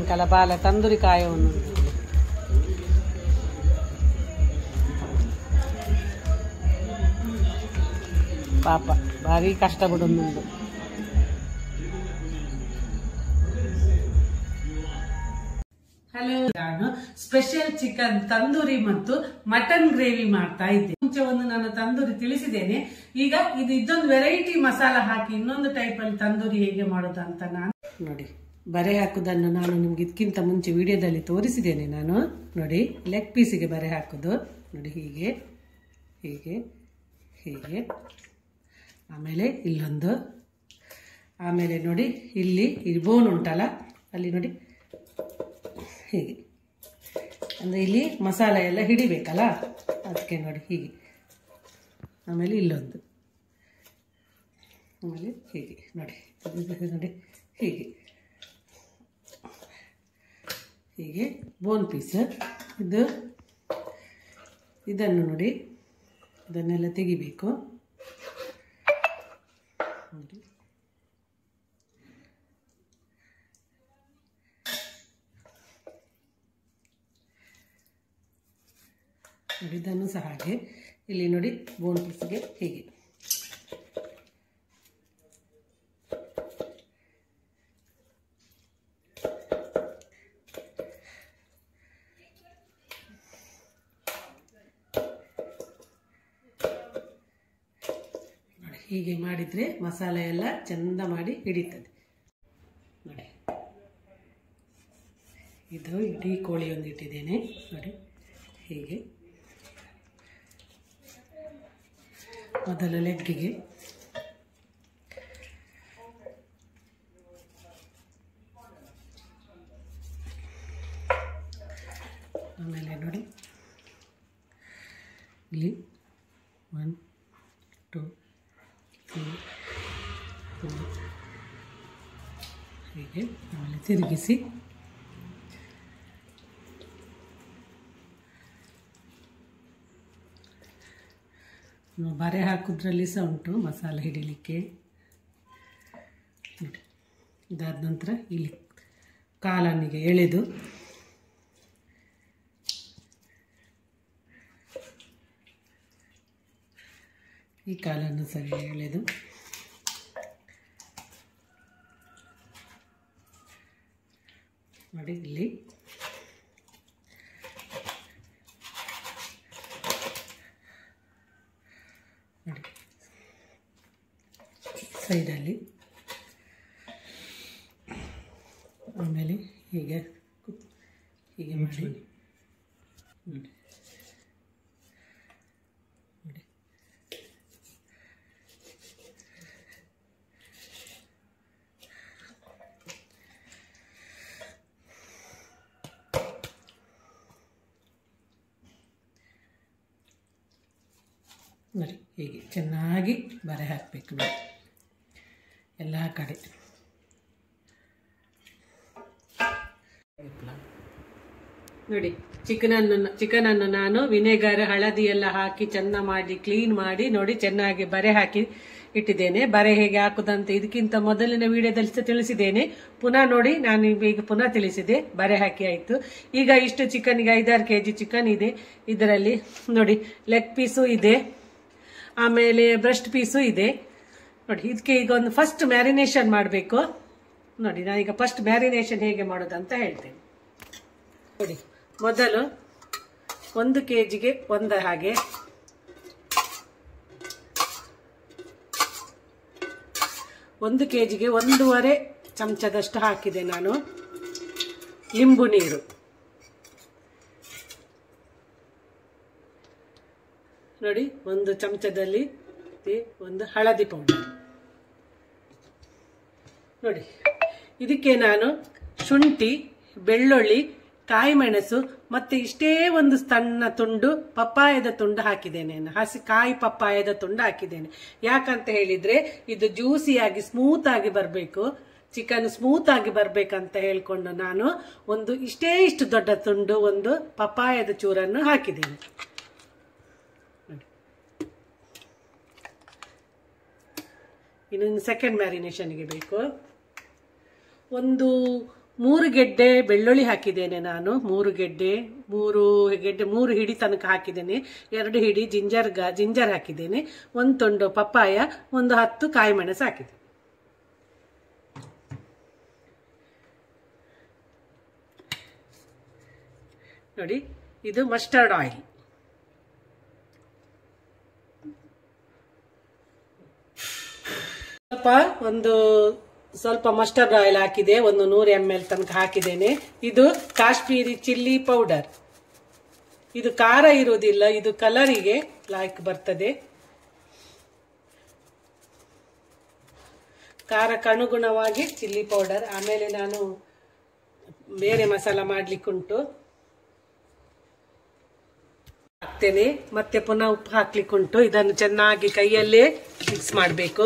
Uncle ಬಾಲ ತಂದೂರಿ ಕಾಯವನ್ನು ಪಾಪ ಭಾರಿ ಕಷ್ಟ ಬಿಡೊಂದುಂಡು ಹಲೋ ನಾನು ಸ್ಪೆಷಲ್ ಚಿಕನ್ ತಂದೂರಿ ಮತ್ತು ಮಟನ್ ಗ್ರೇವಿ ಮಾಡ್ತಾ ಇದ್ದೆ ಮುಂಚೆ ಒಂದು ನಾನು ತಂದೂರಿ ತಿಳಿಸಿದ್ದೇನೆ ಈಗ ಇದು ಇದೊಂದು ವೆರೈಟಿ ಮಸಾಲ ಹಾಕಿ ಇನ್ನೊಂದು ಟೈಪ್ ಅಲ್ಲಿ ತಂದೂರಿ ಹೇಗೆ ಮಾಡೋದು ಅಂತ ನಾನು ನೋಡಿ ಬರೆ ಹಾಕುದನ್ನು ನಾನು ನಿಮ್ಗೆ ಇದಕ್ಕಿಂತ ಮುಂಚೆ ವಿಡಿಯೋದಲ್ಲಿ ತೋರಿಸಿದ್ದೇನೆ ನಾನು ನೋಡಿ ಲೆಗ್ ಪೀಸಿಗೆ ಬರೆ ಹಾಕುದು ನೋಡಿ ಹೀಗೆ ಹೀಗೆ ಹೀಗೆ ಆಮೇಲೆ ಇಲ್ಲೊಂದು ಆಮೇಲೆ ನೋಡಿ ಇಲ್ಲಿ ಈ ಬೋನ್ ಉಂಟಲ್ಲ ಅಲ್ಲಿ ನೋಡಿ ಹೀಗೆ ಅಂದರೆ ಇಲ್ಲಿ ಮಸಾಲೆ ಎಲ್ಲ ಹಿಡಿಬೇಕಲ್ಲ ಅದಕ್ಕೆ ನೋಡಿ ಹೀಗೆ ಆಮೇಲೆ ಇಲ್ಲೊಂದು ಆಮೇಲೆ ಹೀಗೆ ನೋಡಿ ಇದು ನೋಡಿ ಹೀಗೆ ಹೀಗೆ ಬೋನ್ ಪೀಸ್ ಇದು ಇದನ್ನು ನೋಡಿ ಇದನ್ನೆಲ್ಲ ತೆಗಿಬೇಕು ನೋಡಿ ನೋಡಿ ಇದನ್ನು ಸಹ ಹಾಗೆ ಇಲ್ಲಿ ನೋಡಿ ಬೋನ್ ಪೀಸ್ಗೆ ಹೀಗೆ ನೋಡಿ ಹೀಗೆ ಮಾಡಿದರೆ ಮಸಾಲೆ ಎಲ್ಲ ಚೆಂದ ಮಾಡಿ ಹಿಡಿತದೆ ನೋಡಿ ಇದು ಇಡೀ ಕೋಳಿ ಒಂದು ಇಟ್ಟಿದ್ದೇನೆ ನೋಡಿ ಹೀಗೆ ಮೊದಲು ಲೆಗ್ಗಿಗೆ ಆಮೇಲೆ ನೋಡಿ ಇಲ್ಲಿ ಒನ್ ಟು ತ್ರೀ ಫೋರ್ ಹೀಗೆ ಆಮೇಲೆ ತಿರುಗಿಸಿ ಬರೆ ಹಾಕೋದ್ರಲ್ಲಿ ಸಹ ಉಂಟು ಮಸಾಲೆ ಹಿಡಿಲಿಕ್ಕೆ ನೋಡಿ ಇದಾದ ನಂತರ ಇಲ್ಲಿ ಕಾಲನಿಗೆ ಎಳೆದು ಈ ಕಾಲನ್ನು ಸರಿ ಎಳೆದು ನೋಡಿ ಇಲ್ಲಿ ನೋಡಿ ಸೈಡಲ್ಲಿ ಆಮೇಲೆ ಹೀಗೆ ಕುತ್- ಹೀಗೆ ಮಾಡಿ ನೋಡಿ ನೋಡಿ ನೋಡಿ ಹೀಗೆ ಚೆನ್ನಾಗಿ ಬರೆ ಹಾಕಬೇಕು ನೋಡಿ ಎಲ್ಲ ಕಡೆ ನೋಡಿ ಚಿಕನನ್ನು ಚಿಕನನ್ನು ನಾನು ವಿನೆಗರ್ ಹಳದಿ ಎಲ್ಲ ಹಾಕಿ ಚೆಂದ ಮಾಡಿ ಕ್ಲೀನ್ ಮಾಡಿ ನೋಡಿ ಚೆನ್ನಾಗಿ ಬರೆ ಹಾಕಿ ಇಟ್ಟಿದ್ದೇನೆ ಬರೆ ಹೇಗೆ ಹಾಕುದಂತ ಇದಕ್ಕಿಂತ ಮೊದಲಿನ ವಿಡಿಯೋದಲ್ಲಿ ಸಹ ತಿಳಿಸಿದ್ದೇನೆ ಪುನಃ ನೋಡಿ ನಾನು ಈಗ ಪುನಃ ತಿಳಿಸಿದೆ ಬರೆ ಹಾಕಿ ಆಯ್ತು ಈಗ ಇಷ್ಟು ಚಿಕನ್ಗೆ ಐದಾರು ಕೆ ಜಿ ಚಿಕನ್ ಇದೆ ಇದರಲ್ಲಿ ನೋಡಿ ಲೆಗ್ ಪೀಸು ಇದೆ ಆಮೇಲೆ ಬ್ರೆಸ್ಟ್ ಪೀಸು ಇದೆ ನೋಡಿ ಇದಕ್ಕೆ ಈಗ ಒಂದು ಫಸ್ಟ್ ಮ್ಯಾರಿನೇಷನ್ ಮಾಡಬೇಕು ನೋಡಿ ನಾನೀಗ ಫಸ್ಟ್ ಮ್ಯಾರಿನೇಷನ್ ಹೇಗೆ ಮಾಡೋದು ಅಂತ ಹೇಳ್ತೇನೆ ನೋಡಿ ಮೊದಲು ಒಂದು ಕೆ ಜಿಗೆ ಒಂದು ಹಾಗೆ ಒಂದು ಕೆ ಜಿಗೆ ಒಂದೂವರೆ ಚಮಚದಷ್ಟು ಹಾಕಿದೆ ನಾನು ಲಿಂಬು ನೀರು ನೋಡಿ ಒಂದು ಚಮಚದಲ್ಲಿ ಇದೆ ಒಂದು ಹಳದಿ ಪೌಡರ್ ನೋಡಿ ಇದಕ್ಕೆ ನಾನು ಶುಂಠಿ ಬೆಳ್ಳುಳ್ಳಿ ಕಾಯಿ ಮೆಣಸು ಮತ್ತೆ ಇಷ್ಟೇ ಒಂದು ಸಣ್ಣ ತುಂಡು ಪಪ್ಪಾಯದ ತುಂಡು ಹಾಕಿದ್ದೇನೆ ನಾನು. ಹಸಿ ಕಾಯಿ ಪಪ್ಪಾಯದ ತುಂಡು ಹಾಕಿದ್ದೇನೆ ಯಾಕಂತ ಹೇಳಿದ್ರೆ ಇದು ಜ್ಯೂಸಿಯಾಗಿ ಸ್ಮೂತ್ ಆಗಿ ಬರಬೇಕು ಚಿಕನ್ ಸ್ಮೂತ್ ಆಗಿ ಬರ್ಬೇಕಂತ ಹೇಳ್ಕೊಂಡು ನಾನು ಒಂದು ಇಷ್ಟೇ ಇಷ್ಟು ದೊಡ್ಡ ತುಂಡು ಒಂದು ಪಪ್ಪಾಯದ ಚೂರನ್ನು ಹಾಕಿದ್ದೇನೆ ಇನ್ನೊಂದು ಸೆಕೆಂಡ್ ಮ್ಯಾರಿನೇಷನ್ಗೆ ಬೇಕು ಒಂದು ಮೂರು ಗೆಡ್ಡೆ ಬೆಳ್ಳುಳ್ಳಿ ಹಾಕಿದ್ದೇನೆ ನಾನು ಮೂರು ಗೆಡ್ಡೆ ಮೂರು ಗೆಡ್ಡೆ ಮೂರು ಹಿಡಿ ತನಕ ಹಾಕಿದ್ದೇನೆ ಎರಡು ಹಿಡಿ ಜಿಂಜರ್ ಗಾ ಜಿಂಜರ್ ಹಾಕಿದ್ದೇನೆ ಒಂದು ತುಂಡು ಪಪ್ಪಾಯ ಒಂದು ಹತ್ತು ಕಾಯಿ ಮೆಣಸು ಹಾಕಿದೆ ನೋಡಿ ಇದು ಮಸ್ಟರ್ಡ್ ಆಯಿಲ್ ಸ್ವಲ್ಪ ಒಂದು ಸ್ವಲ್ಪ ಮಸ್ಟರ್ಡ್ ಆಯಿಲ್ ಹಾಕಿದೆ ಒಂದು ನೂರು ಎಮ್ ಎಲ್ ತನಕ ಹಾಕಿದ್ದೇನೆ ಇದು ಕಾಶ್ಮೀರಿ ಚಿಲ್ಲಿ ಪೌಡರ್ ಇದು ಖಾರ ಇರುವುದಿಲ್ಲ ಇದು ಕಲರಿಗೆ ಲೈಕ್ ಬರ್ತದೆ ಖಾರಕ್ಕೆ ಅನುಗುಣವಾಗಿ ಚಿಲ್ಲಿ ಪೌಡರ್ ಆಮೇಲೆ ನಾನು ಬೇರೆ ಮಸಾಲ ಮಾಡ್ಲಿಕ್ಕುಂಟು ಹಾಕ್ತೇನೆ ಮತ್ತೆ ಪುನಃ ಉಪ್ಪು ಹಾಕ್ಲಿಕ್ಕುಂಟು ಇದನ್ನು ಚೆನ್ನಾಗಿ ಕೈಯಲ್ಲೇ ಮಿಕ್ಸ್ ಮಾಡಬೇಕು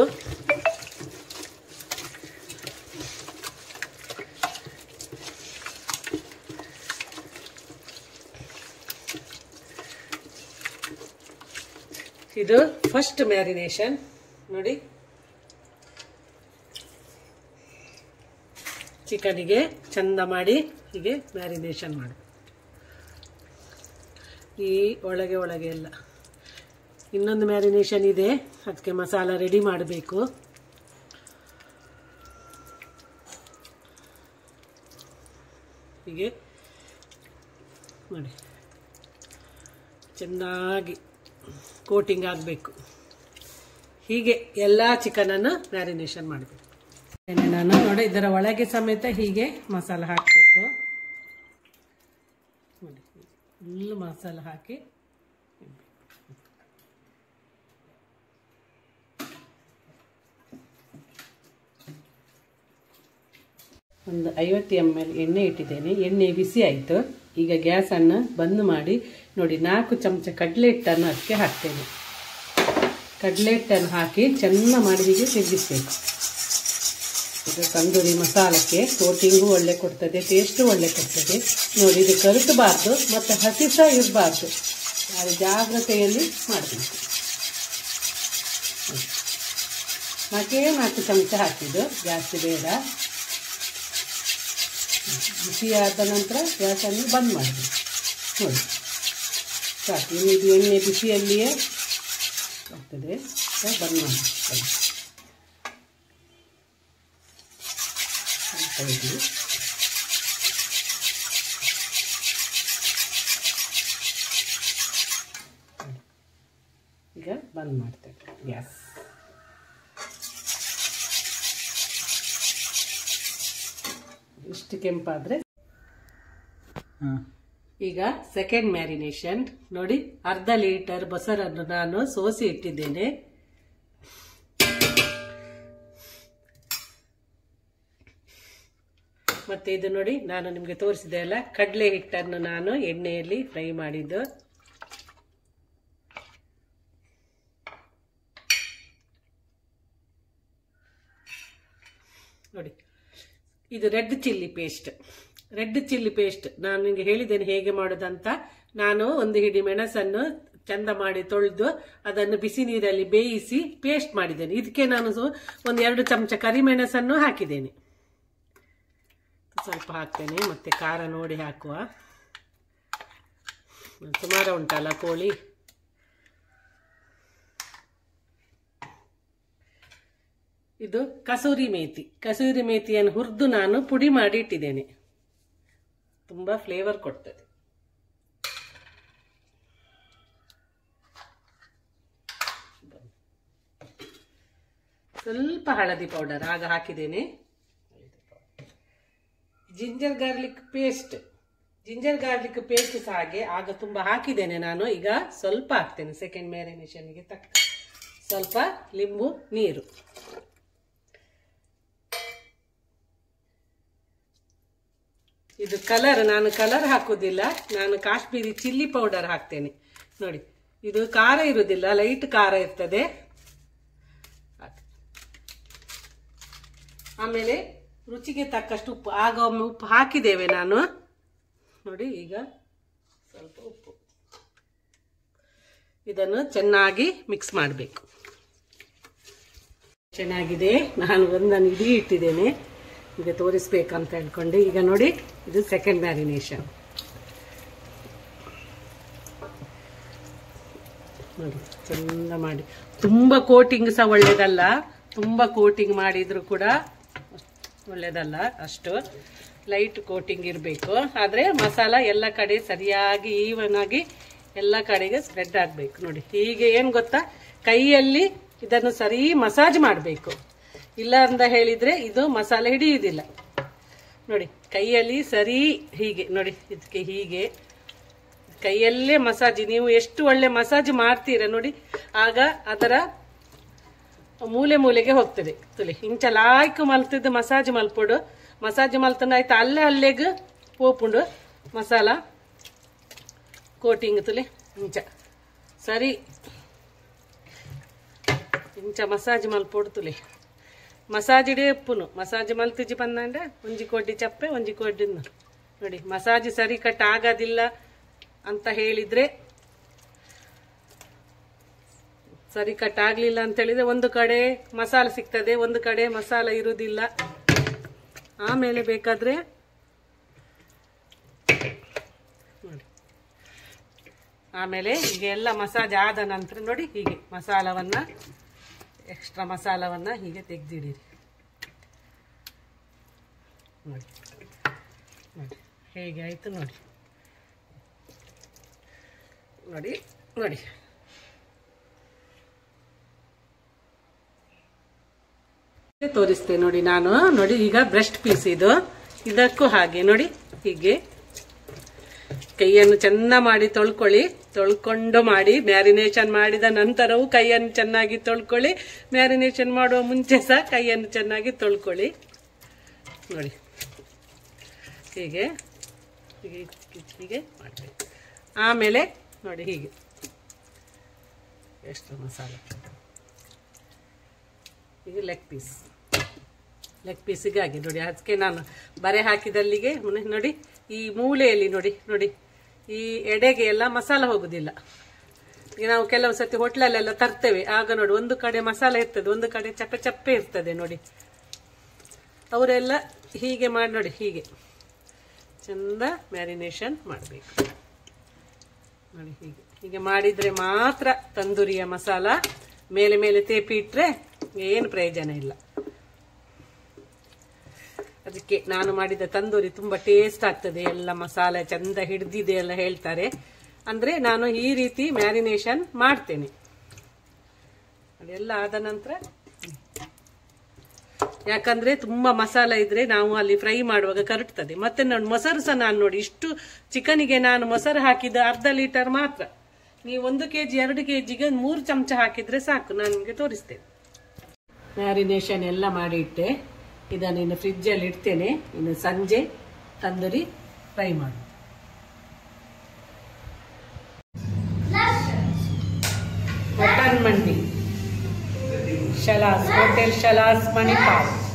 ಇದು ಫಸ್ಟ್ ಮ್ಯಾರಿನೇಷನ್ ನೋಡಿ ಚಿಕನಿಗೆ ಚಂದ ಮಾಡಿ ಹೀಗೆ ಮ್ಯಾರಿನೇಷನ್ ಮಾಡಿ ಈ ಒಳಗೆ ಒಳಗೆ ಎಲ್ಲ ಇನ್ನೊಂದು ಮ್ಯಾರಿನೇಷನ್ ಇದೆ ಅದಕ್ಕೆ ಮಸಾಲ ರೆಡಿ ಮಾಡಬೇಕು ಹೀಗೆ ನೋಡಿ ಚೆನ್ನಾಗಿ ಕೋಟಿಂಗ್ ಆಗಬೇಕು ಹೀಗೆ ಎಲ್ಲ ಚಿಕನನ್ನು ಮ್ಯಾರಿನೇಷನ್ ಮಾಡಬೇಕು ನಾನು ನೋಡಿ ಇದರ ಒಳಗೆ ಸಮೇತ ಹೀಗೆ ಮಸಾಲ ಹಾಕಬೇಕು ನೋಡಿ ಫುಲ್ ಮಸಾಲ ಹಾಕಿ ಒಂದು ಐವತ್ತು ಎಮ್ ಎಲ್ ಎಣ್ಣೆ ಇಟ್ಟಿದ್ದೇನೆ ಎಣ್ಣೆ ಬಿಸಿ ಆಯಿತು ಈಗ ಗ್ಯಾಸನ್ನು ಬಂದ್ ಮಾಡಿ ನೋಡಿ ನಾಲ್ಕು ಚಮಚ ಕಡಲೆ ಹಿಟ್ಟನ್ನು ಅದಕ್ಕೆ ಹಾಕ್ತೇನೆ ಕಡಲೆ ಹಿಟ್ಟನ್ನು ಹಾಕಿ ಚೆನ್ನ ಮಾಡಿ ಹೀಗೆ ತಿರುಗಿಸ್ಬೇಕು ಇದು ತಂದೂರಿ ಮಸಾಲಕ್ಕೆ ಕೋಟಿಂಗು ಒಳ್ಳೆ ಕೊಡ್ತದೆ ಟೇಸ್ಟು ಒಳ್ಳೆ ಕೊಡ್ತದೆ ನೋಡಿ ಇದು ಕರುಟಬಾರ್ದು ಮತ್ತು ಹಸಿ ಸಹ ಇರಬಾರ್ದು ಅದು ಜಾಗ್ರತೆಯಲ್ಲಿ ಮಾಡಬೇಕು ನಾಲ್ಕೇ ನಾಲ್ಕು ಚಮಚ ಹಾಕಿದ್ದು ಜಾಸ್ತಿ ಬೇಡ ಬಿಸಿ ಆದ ನಂತರ ಗ್ಯಾಸನ್ನು ಬಂದ್ ಮಾಡಬೇಕು ನೋಡಿ ಸಾಕು ಇನ್ನು ಇದು ಎಣ್ಣೆ ಬಿಸಿಯಲ್ಲಿಯೇ ಆಗ್ತದೆ ಬಂದ್ ಮಾಡಿ ಸ್ವಲ್ಪ ಇಡ್ಲಿ ಈಗ ಬಂದ್ ಮಾಡ್ತೇವೆ ಗ್ಯಾಸ್ ಇಷ್ಟು ಕೆಂಪಾದ್ರೆ ಈಗ ಸೆಕೆಂಡ್ ಮ್ಯಾರಿನೇಷನ್ ನೋಡಿ ಅರ್ಧ ಲೀಟರ್ ಬಸರನ್ನು ನಾನು ಸೋಸಿ ಇಟ್ಟಿದ್ದೇನೆ ಮತ್ತೆ ಇದು ನೋಡಿ ನಾನು ನಿಮಗೆ ತೋರಿಸಿದೆ ಅಲ್ಲ ಕಡಲೆ ಹಿಟ್ಟನ್ನು ನಾನು ಎಣ್ಣೆಯಲ್ಲಿ ಫ್ರೈ ಮಾಡಿದ್ದು ನೋಡಿ ಇದು red chilli paste red chilli paste ನಾನು ನಿಮಗೆ ಹೇಳಿದ್ದೇನೆ ಹೇಗೆ ಮಾಡೋದಂತ ನಾನು ಒಂದು ಹಿಡಿ ಮೆಣಸನ್ನು ಚಂದ ಮಾಡಿ ತೊಳೆದು ಅದನ್ನು ಬಿಸಿ ನೀರಲ್ಲಿ ಬೇಯಿಸಿ ಪೇಸ್ಟ್ ಮಾಡಿದ್ದೇನೆ ಇದಕ್ಕೆ ನಾನು ಸು- ಒಂದು ಎರಡು ಚಮಚ ಕರಿಮೆಣಸನ್ನು ಹಾಕಿದ್ದೇನೆ ಸ್ವಲ್ಪ ಹಾಕ್ತೇನೆ ಮತ್ತೆ ಖಾರ ನೋಡಿ ಹಾಕುವ ಸುಮಾರು ಉಂಟಲ್ಲ ಕೋಳಿ ಇದು ಕಸೂರಿ ಮೇಥಿ ಕಸೂರಿ ಮೇಥಿಯನ್ನು ಹುರಿದು ನಾನು ಪುಡಿ ಮಾಡಿ ಇಟ್ಟಿದ್ದೇನೆ ತುಂಬಾ ಫ್ಲೇವರ್ ಕೊಡ್ತದೆ ಸ್ವಲ್ಪ ಹಳದಿ ಪೌಡರ್ ಆಗ ಹಾಕಿದ್ದೇನೆ ginger garlic paste ginger garlic paste ಸಹ ಹಾಗೆ ಆಗ ತುಂಬಾ ಹಾಕಿದ್ದೇನೆ ನಾನು ಈಗ ಸ್ವಲ್ಪ ಹಾಕ್ತೇನೆ ಸೆಕೆಂಡ್ ಮ್ಯಾರಿನೇಷನ್ಗೆ ತಕ್ಕ ಸ್ವಲ್ಪ ಲಿಂಬು ನೀರು ಇದು ಕಲರ್ ನಾನು ಕಲರ್ ಹಾಕುದಿಲ್ಲ ನಾನು ಕಾಶ್ಮೀರಿ ಚಿಲ್ಲಿ ಪೌಡರ್ ಹಾಕ್ತೇನೆ ನೋಡಿ ಇದು ಖಾರ ಇರುವುದಿಲ್ಲ ಲೈಟ್ ಖಾರ ಇರ್ತದೆ ಹಾಕ್. ಆಮೇಲೆ ರುಚಿಗೆ ತಕ್ಕಷ್ಟು ಉಪ್ಪು ಆಗ ಒಮ್ಮೆ ಉಪ್ಪು ಹಾಕಿದ್ದೇವೆ ನಾನು ನೋಡಿ ಈಗ ಸ್ವಲ್ಪ ಉಪ್ಪು ಇದನ್ನು ಚೆನ್ನಾಗಿ ಮಿಕ್ಸ್ ಮಾಡಬೇಕು ಚೆನ್ನಾಗಿದೆ ನಾನು ಒಂದನ್ನು ಇಡೀ ಇಟ್ಟಿದ್ದೇನೆ ಈಗ ತೋರಿಸ್ಬೇಕಂತ ಹೇಳ್ಕೊಂಡು ಈಗ ನೋಡಿ ಇದು ಸೆಕೆಂಡ್ ಮ್ಯಾರಿನೇಷನ್ ನೋಡಿ ಚಂದ ಮಾಡಿ ತುಂಬ ಕೋಟಿಂಗ್ ಸಹ ಒಳ್ಳೇದಲ್ಲ ತುಂಬ ಕೋಟಿಂಗ್ ಮಾಡಿದ್ರು ಕೂಡ ಒಳ್ಳೇದಲ್ಲ ಅಷ್ಟು ಲೈಟ್ ಕೋಟಿಂಗ್ ಇರಬೇಕು ಆದರೆ ಮಸಾಲ ಎಲ್ಲ ಕಡೆ ಸರಿಯಾಗಿ ಈವನ್ ಆಗಿ ಎಲ್ಲ ಕಡೆಗೆ ಸ್ಪ್ರೆಡ್ ಆಗಬೇಕು ನೋಡಿ ಹೀಗೆ ಏನು ಗೊತ್ತಾ ಕೈಯಲ್ಲಿ ಇದನ್ನು ಸರಿ ಮಸಾಜ್ ಮಾಡಬೇಕು ಇಲ್ಲ ಅಂತ ಹೇಳಿದ್ರೆ ಇದು ಮಸಾಲೆ ಹಿಡಿಯುವುದಿಲ್ಲ ನೋಡಿ ಕೈಯಲ್ಲಿ ಸರಿ ಹೀಗೆ ನೋಡಿ ಇದಕ್ಕೆ ಹೀಗೆ ಕೈಯಲ್ಲೇ ಮಸಾಜ್ ನೀವು ಎಷ್ಟು ಒಳ್ಳೆ ಮಸಾಜ್ ಮಾಡ್ತೀರಾ ನೋಡಿ ಆಗ ಅದರ ಮೂಲೆ ಮೂಲೆಗೆ ಹೋಗ್ತದೆ ತುಳಿ ಇಂಚ ಲಾಯ್ಕು ಮಲ್ತಿದ್ದು ಮಸಾಜ್ ಮಲ್ಪೊಡು ಮಸಾಜ್ ಮಲ್ತಂಡ ಆಯ್ತು ಅಲ್ಲೇ ಅಲ್ಲೆಗ್ ಪೋಪುಂಡು ಮಸಾಲ ಕೋಟಿಂಗ್ ತುಲಿ ಇಂಚ ಸರಿ ಇಂಚ ಮಸಾಜ್ ಮಲ್ಪೊಡು ತುಲಿ ಮಸಾಜ್ ಇಡೇ ಉಪ್ಪುನು ಮಸಾಜ್ ಮಲ್ತಿಜಿ ಬಂದಂಡೆ ಒಂಜಿ ಕೊಡ್ಡಿ ಚಪ್ಪೆ ಒಂಜಿ ಕೊಡ್ಡಿನ್ನು ನೋಡಿ ಮಸಾಜ್ ಸರಿ ಕಟ್ ಆಗೋದಿಲ್ಲ ಅಂತ ಹೇಳಿದ್ರೆ ಸರಿ ಕಟ್ ಆಗ್ಲಿಲ್ಲ ಅಂತ ಹೇಳಿದ್ರೆ ಒಂದು ಕಡೆ ಮಸಾಲ ಸಿಗ್ತದೆ ಒಂದು ಕಡೆ ಮಸಾಲ ಇರುವುದಿಲ್ಲ ಆಮೇಲೆ ಬೇಕಾದ್ರೆ ನೋಡಿ ಆಮೇಲೆ ಈಗ ಎಲ್ಲ ಮಸಾಜ್ ಆದ ನಂತರ ನೋಡಿ ಹೀಗೆ ಮಸಾಲವನ್ನ ಎಕ್ಸ್ಟ್ರಾ ಮಸಾಲವನ್ನ ಹೀಗೆ ತೆಗೆದಿಡಿರಿ ನೋಡಿ ನೋಡಿ ಹೇಗೆ ಆಯ್ತು ನೋಡಿ ನೋಡಿ ನೋಡಿ ತೋರಿಸ್ತೇನೆ ನೋಡಿ ನಾನು ನೋಡಿ ಈಗ ಬ್ರೆಸ್ಟ್ ಪೀಸ್ ಇದು ಇದಕ್ಕೂ ಹಾಗೆ ನೋಡಿ ಹೀಗೆ ಕೈಯನ್ನು ಚೆನ್ನ ಮಾಡಿ ತೊಳ್ಕೊಳ್ಳಿ ತೊಳ್ಕೊಂಡು ಮಾಡಿ ಮ್ಯಾರಿನೇಷನ್ ಮಾಡಿದ ನಂತರವೂ ಕೈಯನ್ನು ಚೆನ್ನಾಗಿ ತೊಳ್ಕೊಳ್ಳಿ ಮ್ಯಾರಿನೇಷನ್ ಮಾಡುವ ಮುಂಚೆ ಸಹ ಕೈಯನ್ನು ಚೆನ್ನಾಗಿ ತೊಳ್ಕೊಳ್ಳಿ ನೋಡಿ ಹೀಗೆ ಹೀಗೆ ಹೀಗೆ ಮಾಡಬೇಕು ಆಮೇಲೆ ನೋಡಿ ಹೀಗೆ ಎಷ್ಟು ಮಸಾಲೆ ಈಗ ಲೆಗ್ ಪೀಸ್ ಲೆಗ್ ಪೀಸಿಗೆ ಆಗಿ ನೋಡಿ ಅದಕ್ಕೆ ನಾನು ಬರೆ ಹಾಕಿದಲ್ಲಿಗೆ ಮುನೆ ನೋಡಿ ಈ ಮೂಲೆಯಲ್ಲಿ ನೋಡಿ ನೋಡಿ ಈ ಎಡೆಗೆ ಎಲ್ಲ ಮಸಾಲ ಹೋಗುದಿಲ್ಲ ಈಗ ನಾವು ಕೆಲವು ಸತಿ ಹೋಟ್ಲಲ್ಲೆಲ್ಲ ತರ್ತೇವೆ ಆಗ ನೋಡಿ ಒಂದು ಕಡೆ ಮಸಾಲ ಇರ್ತದೆ ಒಂದು ಕಡೆ ಚಪ್ಪೆ ಚಪ್ಪೆ ಇರ್ತದೆ ನೋಡಿ ಅವರೆಲ್ಲ ಹೀಗೆ ಮಾಡಿ ನೋಡಿ ಹೀಗೆ ಚಂದ ಮ್ಯಾರಿನೇಷನ್ ಮಾಡಬೇಕು ನೋಡಿ ಹೀಗೆ ಹೀಗೆ ಮಾಡಿದ್ರೆ ಮಾತ್ರ ತಂದೂರಿಯ ಮಸಾಲ ಮೇಲೆ ಮೇಲೆ ತೇಪಿ ಇಟ್ರೆ ಏನು ಪ್ರಯೋಜನ ಇಲ್ಲ ಅದಕ್ಕೆ ನಾನು ಮಾಡಿದ ತಂದೂರಿ ತುಂಬಾ ಟೇಸ್ಟ್ ಆಗ್ತದೆ ಎಲ್ಲ ಮಸಾಲೆ ಚಂದ ಹಿಡ್ದಿದೆ ಎಲ್ಲ ಹೇಳ್ತಾರೆ ಅಂದ್ರೆ ನಾನು ಈ ರೀತಿ ಮ್ಯಾರಿನೇಷನ್ ಮಾಡ್ತೇನೆ ಅದೆಲ್ಲ ಆದ ನಂತರ ಯಾಕಂದ್ರೆ ತುಂಬಾ ಮಸಾಲ ಇದ್ರೆ ನಾವು ಅಲ್ಲಿ ಫ್ರೈ ಮಾಡುವಾಗ ಕರಟ್ತದೆ ಮತ್ತೆ ನಾನು ಮೊಸರು ಸಹ ನಾನು ನೋಡಿ ಇಷ್ಟು ಚಿಕನಿಗೆ ನಾನು ಮೊಸರು ಹಾಕಿದ ಅರ್ಧ ಲೀಟರ್ ಮಾತ್ರ ನೀವು ಒಂದು ಕೆಜಿ ಎರಡು ಕೆಜಿಗೆ ಮೂರು ಚಮಚ ಹಾಕಿದ್ರೆ ಸಾಕು ನಾನು ನಿಮಗೆ ತೋರಿಸ್ತೇನೆ ಮ್ಯಾರಿನೇಷನ್ ಎಲ್ಲ ಮಾಡಿ ಇಟ್ಟೆ ಇದನ್ನು ಇನ್ನು ಫ್ರಿಜ್ಜಲ್ಲಿ ಇಡ್ತೇನೆ ಇನ್ನು ಸಂಜೆ ತಂದೂರಿ ಫ್ರೈ ಮಾಡು ಮಟನ್ ಮಂಡಿ ಶಲಾಸ್ ಹೋಟೆಲ್ ಶಲಾಸ್ ಮಣಿಪಾಲ್